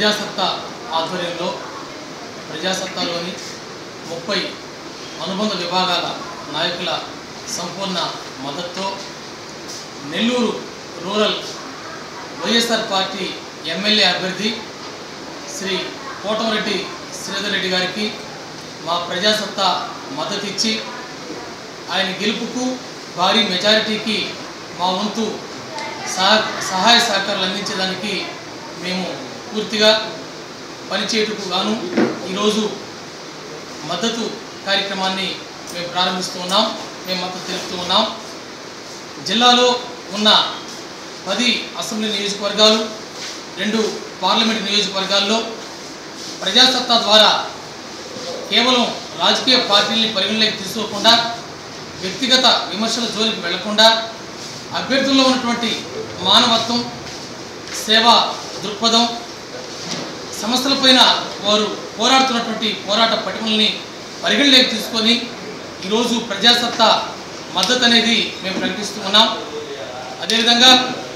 ప్రజాసత్తా ఆధ్వర్యంలో ప్రజాసత్తాలోని ముప్పై అనుబంధ విభాగాల నాయకుల సంపూర్ణ మద్దతుతో Nellore rural YSR party MLA అభ్యర్థి శ్రీ కోటమరెడ్డి శ్రీధర్ రెడ్డి గారికి మా ప్రజాసత్తా మద్దతు ఇచ్చి ఆయన గెలుపుకు భారీ మెజారిటీకి మా వంతు సహ సహాయ సహకారాలు అందించేదానికి మేము పూర్తిగా పనిచేయటకు గాను ఈరోజు మద్దతు కార్యక్రమాన్ని మేము ప్రారంభిస్తూ ఉన్నాం మేము మద్దతు తెలుపుతూ ఉన్నాం జిల్లాలో ఉన్న పది అసెంబ్లీ నియోజకవర్గాలు రెండు పార్లమెంట్ నియోజకవర్గాల్లో ప్రజాసత్తా ద్వారా కేవలం రాజకీయ పార్టీల్ని పరిగణలోకి తీసుకోకుండా వ్యక్తిగత విమర్శల జోలికి వెళ్లకుండా అభ్యర్థుల్లో ఉన్నటువంటి మానవత్వం సేవా దృక్పథం సమస్యలపైన వారు పోరాడుతున్నటువంటి పోరాట పటిమల్ని పరిగణలోకి తీసుకొని ఈరోజు ప్రజాసత్తా మద్దతు అనేది మేము ప్రకటిస్తూ ఉన్నాం అదేవిధంగా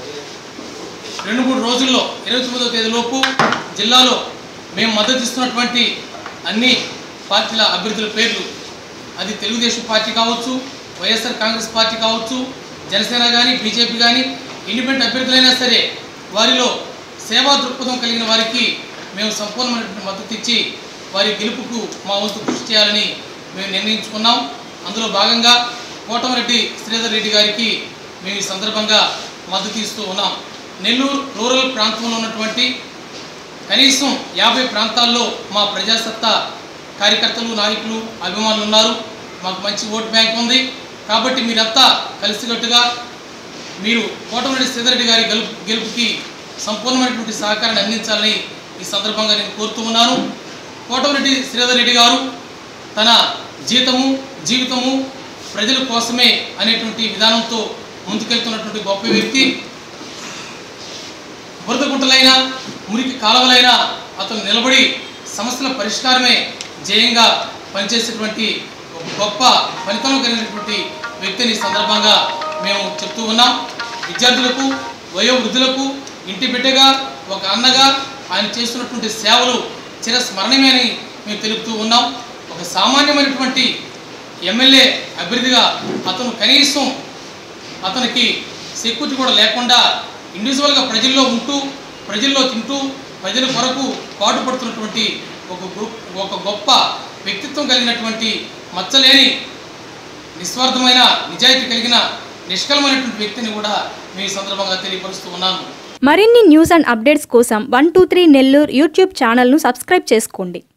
రెండు మూడు రోజుల్లో ఇరవై తొమ్మిదవ తేదీలోపు జిల్లాలో మేము మద్దతు ఇస్తున్నటువంటి అన్ని పార్టీల అభ్యర్థుల పేర్లు అది తెలుగుదేశం పార్టీ కావచ్చు వైఎస్ఆర్ కాంగ్రెస్ పార్టీ కావచ్చు జనసేన కానీ బీజేపీ కానీ ఇండిపెండెంట్ అభ్యర్థులైనా సరే వారిలో సేవా దృక్పథం కలిగిన వారికి మేము సంపూర్ణమైనటువంటి మద్దతు ఇచ్చి వారి గెలుపుకు మా వంతు కృషి చేయాలని మేము నిర్ణయించుకున్నాం అందులో భాగంగా కోటమరెడ్డి శ్రీధర్ రెడ్డి గారికి మేము ఈ సందర్భంగా మద్దతు ఇస్తూ ఉన్నాం నెల్లూరు రూరల్ ప్రాంతంలో ఉన్నటువంటి కనీసం యాభై ప్రాంతాల్లో మా ప్రజాసత్తా కార్యకర్తలు నాయకులు అభిమానులు ఉన్నారు మాకు మంచి ఓట్ బ్యాంక్ ఉంది కాబట్టి మీరంతా కలిసికట్టుగా మీరు కోటమిరెడ్డి శ్రీధరెడ్డి గారి గెలుపు గెలుపుకి సంపూర్ణమైనటువంటి సహకారాన్ని అందించాలని ఈ సందర్భంగా నేను కోరుతూ ఉన్నాను కోటమిరెడ్డి శ్రీధర్ రెడ్డి గారు తన జీతము జీవితము ప్రజల కోసమే అనేటువంటి విధానంతో ముందుకెళ్తున్నటువంటి గొప్ప వ్యక్తి బురద గుంటలైనా మురికి కాలువలైనా అతను నిలబడి సమస్యల పరిష్కారమే జయంగా పనిచేసేటువంటి ఒక గొప్ప ఫలితం కలిగినటువంటి వ్యక్తిని ఈ సందర్భంగా మేము చెప్తూ ఉన్నాం విద్యార్థులకు వయోవృద్ధులకు ఇంటి బిడ్డగా ఒక అన్నగా ఆయన చేస్తున్నటువంటి సేవలు చిరస్మరణీయమే అని మేము తెలుపుతూ ఉన్నాం ఒక సామాన్యమైనటువంటి ఎమ్మెల్యే అభ్యర్థిగా అతను కనీసం అతనికి సెక్యూరిటీ కూడా లేకుండా ఇండివిజువల్గా ప్రజల్లో ఉంటూ ప్రజల్లో తింటూ ప్రజల కొరకు పాటుపడుతున్నటువంటి ఒక గ్రూప్ ఒక గొప్ప వ్యక్తిత్వం కలిగినటువంటి మచ్చలేని నిస్వార్థమైన నిజాయితీ కలిగిన నిష్కలమైనటువంటి వ్యక్తిని కూడా మీ సందర్భంగా తెలియపరుస్తూ ఉన్నాను మరిన్ని న్యూస్ అండ్ అప్డేట్స్ కోసం one two three Nellore YouTube ఛానల్ను సబ్స్క్రైబ్ చేసుకోండి